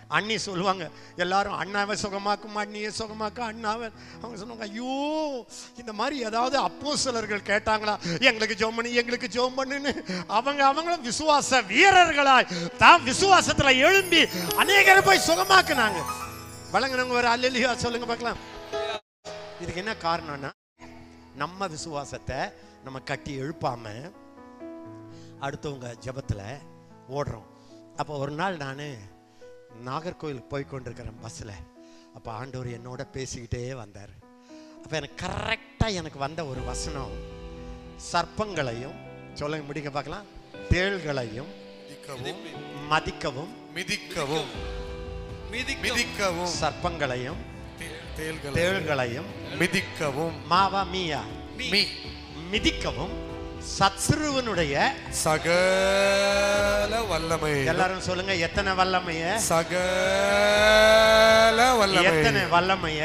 அண்ணி சொல்லுவாங்க எல்லாரும் அண்ணாவை சுகமாக்கும் அண்ணியை சுகமாக்கும் அண்ணாவை அவங்க சொன்னாங்க ஐயோ இந்த மாதிரி ஏதாவது அப்போ சிலர்கள் கேட்டாங்களா எங்களுக்கு ஜோம் பண்ணி எங்களுக்கு ஜோம் பண்ணுன்னு அவங்க அவங்களும் விசுவாச வீரர்களாய் தான் விசுவாசத்துல எழும்பி அநேகரை போய் சுகமாக்குனாங்க வழங்கினவங்க ஒரு அல்லையா சொல்லுங்க பார்க்கலாம் இதுக்கு என்ன காரணம்னா நம்ம விசுவாசத்தை நம்ம கட்டி எழுப்பாம அடுத்தவங்க ஜெபத்துல ஓடுறோம் அப்போ ஒரு நாள் நான் நாகர்கோயிலுக்கு போய் கொண்டிருக்கிறேன் பஸ்ஸில் அப்போ ஆண்டவர் என்னோட பேசிக்கிட்டே வந்தார் அப்போ எனக்கு கரெக்டாக எனக்கு வந்த ஒரு வசனம் சர்ப்பங்களையும் சொல்லுங்க முடிக்க பார்க்கலாம் தேள்களையும் மிதிக்கவும் மதிக்கவும் மிதிக்கவும் மிதிக்கவும் சர்ப்பங்களையும் தேள்களை தேள்களையும் மிதிக்கவும் மாவா மீயா மீ மிதிக்கவும் சத்ருவனுடைய சகல வல்லமை எல்லாரும் சொல்லுங்க எத்தனை வல்லமைய சகல வல்லமை எத்தனை வல்லமைய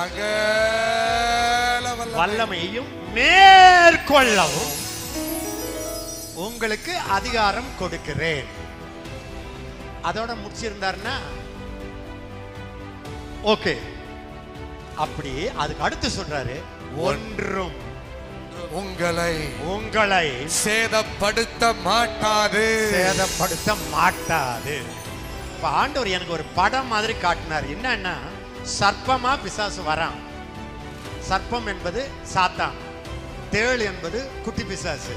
சகல வல்லமை வல்லமையையும் மேற்கொள்ளவும் உங்களுக்கு அதிகாரம் கொடுக்கிறேன் அதோட முடிச்சிருந்தாருன்னா ஓகே அப்படி அதுக்கு அடுத்து சொல்றாரு ஒன்றும் உங்களை உங்களை சேதப்படுத்த மாட்டாது சேதப்படுத்த மாட்டாது இப்ப ஆண்டவர் எனக்கு ஒரு படம் மாதிரி காட்டினார் என்னன்னா சர்ப்பமா பிசாசு வரான் சர்ப்பம் என்பது சாத்தான் தேள் என்பது குட்டி பிசாசு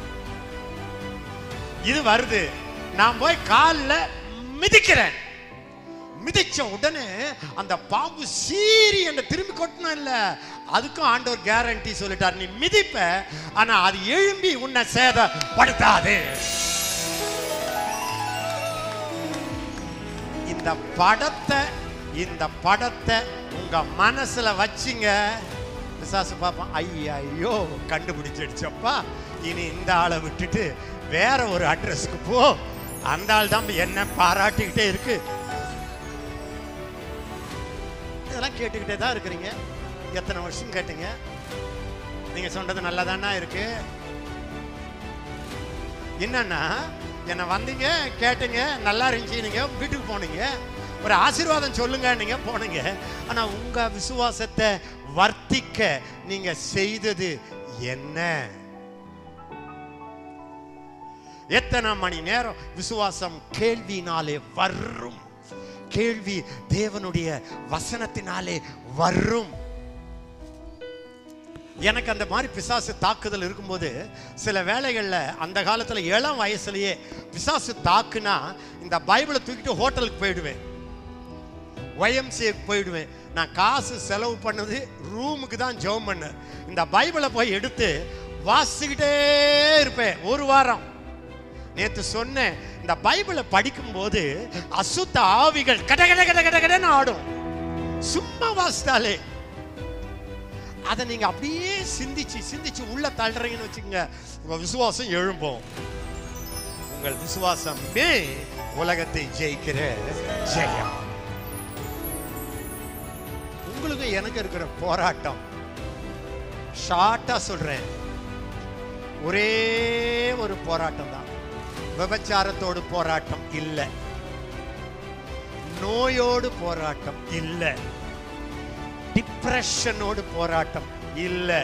இது வருது நான் போய் காலில் மிதிக்கிறேன் மிதிச்ச உடனே அந்த பாம்பு சீறி என்ன திரும்பி கொட்டணும் இல்ல அதுக்கும் ஆண்டவர் கேரண்டி சொல்லிட்டார் நீ மிதிப்ப ஆனா அது எழும்பி உன்னை சேதப்படுத்தாது இந்த படத்தை இந்த படத்தை உங்க மனசுல வச்சிங்க பிசாசு பார்ப்பான் ஐயோ கண்டுபிடிச்சிடுச்சப்பா இனி இந்த ஆளை விட்டுட்டு வேற ஒரு அட்ரஸ்க்கு போ அந்த ஆள் தான் என்ன பாராட்டிக்கிட்டே இருக்கு இதெல்லாம் கேட்டுக்கிட்டே தான் இருக்கிறீங்க எத்தனை வருஷம் கேட்டீங்க நீங்க சொன்னது நல்லதானா இருக்கு என்னன்னா என்னை வந்தீங்க கேட்டீங்க நல்லா இருந்துச்சு நீங்க வீட்டுக்கு போனீங்க ஒரு ஆசீர்வாதம் சொல்லுங்க நீங்க போனீங்க ஆனா உங்க விசுவாசத்தை வர்த்திக்க நீங்க செய்தது என்ன எத்தனை மணி நேரம் விசுவாசம் கேள்வினாலே வரும் கேள்வி தேவனுடைய வசனத்தினாலே வரும் எனக்கு அந்த மாதிரி பிசாசு தாக்குதல் இருக்கும்போது சில வேளைகளில் அந்த காலத்தில் இளம் வயசுலயே பிசாசு தாக்குனா இந்த பைபிளை தூக்கிட்டு ஹோட்டலுக்கு போயிடுவேன் ஒயம்சிக்கு போயிடுவேன் நான் காசு செலவு பண்ணது ரூமுக்கு தான் ஜெபம் பண்ணேன் இந்த பைபிளை போய் எடுத்து வாசிக்கிட்டே இருப்பேன் ஒரு வாரம் நேத்து சொன்னேன் இந்த பைபிளை படிக்கும்போது அசுத்த ஆவிகள் கட கட கட கட கடன்னு ஆடும் சும்மா வாசித்தாலே அதை நீங்க அப்படியே சிந்திச்சு சிந்திச்சு உள்ள தள்ளுறீங்கன்னு வச்சுக்கோங்க உங்க விசுவாசம் எழும்பும் உங்கள் விசுவாசமே உலகத்தை ஜெயிக்கிற ஜெயம் உங்களுக்கு எனக்கு இருக்கிற போராட்டம் ஷார்ட்டா சொல்றேன் ஒரே ஒரு போராட்டம் தான் விபச்சாரத்தோடு போராட்டம் இல்லை நோயோடு போராட்டம் இல்லை டிப்ரெஷனோடு போராட்டம் இல்லை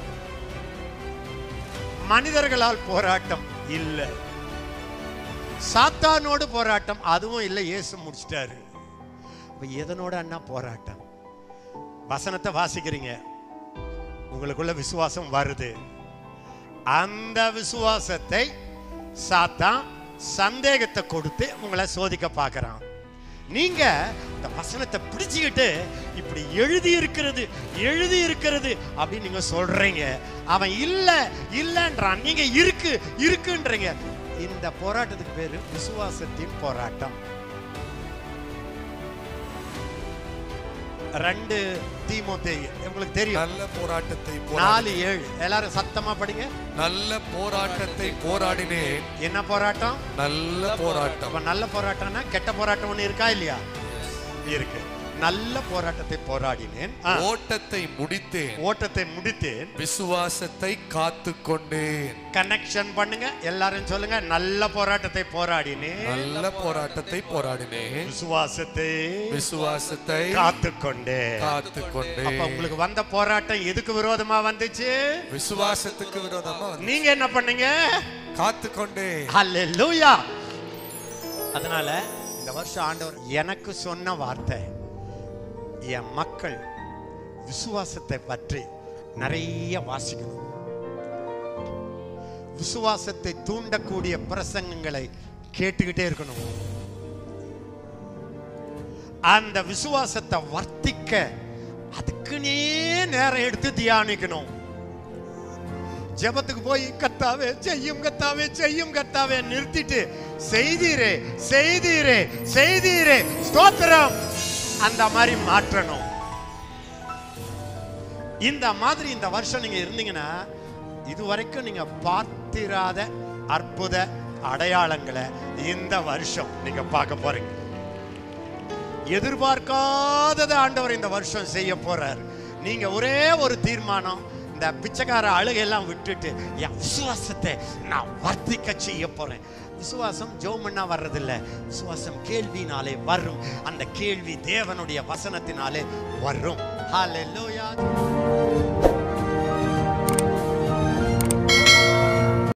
மனிதர்களால் போராட்டம் இல்லை சாத்தானோடு போராட்டம் அதுவும் இல்லை இயேசு முடிச்சிட்டாரு அப்ப எதனோட அண்ணா போராட்டம் வசனத்தை வாசிக்கிறீங்க உங்களுக்குள்ள விசுவாசம் வருது அந்த விசுவாசத்தை சாத்தான் சந்தேகத்தை கொடுத்து உங்களை சோதிக்க பார்க்கறான் நீங்க இந்த வசனத்தை பிடிச்சுக்கிட்டு இப்படி எழுதி இருக்கிறது எழுதி இருக்கிறது அப்படின்னு நீங்க சொல்றீங்க அவன் இல்ல இல்லன்றான் நீங்க இருக்கு இருக்குன்றீங்க இந்த போராட்டத்துக்கு பேரு விசுவாசத்தின் போராட்டம் ரெண்டு தீமோத்தேயு உங்களுக்கு தெரியும் நல்ல போராட்டத்தை போராடி நாலு ஏழு எல்லாரும் சத்தமா படிங்க நல்ல போராட்டத்தை போராடினேன் என்ன போராட்டம் நல்ல போராட்டம் அப்ப நல்ல போராட்டம்னா கெட்ட போராட்டம் ஒண்ணு இருக்கா இல்லையா இருக்கு நல்ல போராட்டத்தை போராடினேன் ஆ. ஓட்டத்தை முடித்தேன் ஓட்டத்தை முடித்தேன் விசுவாசத்தை காத்து கொண்டேன் கனெக்ஷன் பண்ணுங்க எல்லாரும் சொல்லுங்க நல்ல போராட்டத்தை போராடினேன் நல்ல போராட்டத்தை போராடினேன் விசுவாசத்தை விசுவாசத்தை காத்துக்கொண்டேன் காத்து அப்ப கொண்டேன் உங்களுக்கு வந்த போராட்டம் எதுக்கு விரோதமா வந்துச்சு விசுவாசத்துக்கு விரோதமா வந்து நீங்க என்ன பண்ணீங்க காத்து கொண்டேன் ஹalleluya அதனால இந்த வருஷம் ஆண்டவர் எனக்கு சொன்ன வார்த்தை என் மக்கள் விசுவாசத்தை பற்றி நிறைய வாசிக்கணும் விசுவாசத்தை தூண்டக்கூடிய பிரசங்கங்களை கேட்டுக்கிட்டே இருக்கணும் அந்த விசுவாசத்தை வர்த்திக்க அதுக்குனே நேரம் எடுத்து தியானிக்கணும் ஜெபத்துக்கு போய் கத்தாவே செய்யும் கத்தாவே செய்யும் கத்தாவே நிறுத்திட்டு செய்தீரே செய்தீரே செய்தீரே ஸ்தோத்திரம் அந்த மாதிரி மாற்றணும் இந்த மாதிரி இந்த வருஷம் நீங்க இருந்தீங்கன்னா இதுவரைக்கும் நீங்க பார்த்திராத அற்புத அடையாளங்களை இந்த வருஷம் நீங்க பார்க்க போறீங்க எதிர்பார்க்காததை ஆண்டவர் இந்த வருஷம் செய்ய போறார் நீங்க ஒரே ஒரு தீர்மானம் இந்த பிச்சைக்கார அழுகையெல்லாம் விட்டுட்டு என் விசுவாசத்தை நான் வர்த்திக்க செய்ய போறேன் விசுவாசம் ஜோமன்னா வர்றதில்ல விசுவாசம் கேள்வினாலே வரும் அந்த கேள்வி தேவனுடைய வசனத்தினாலே வரும் ஹalleluya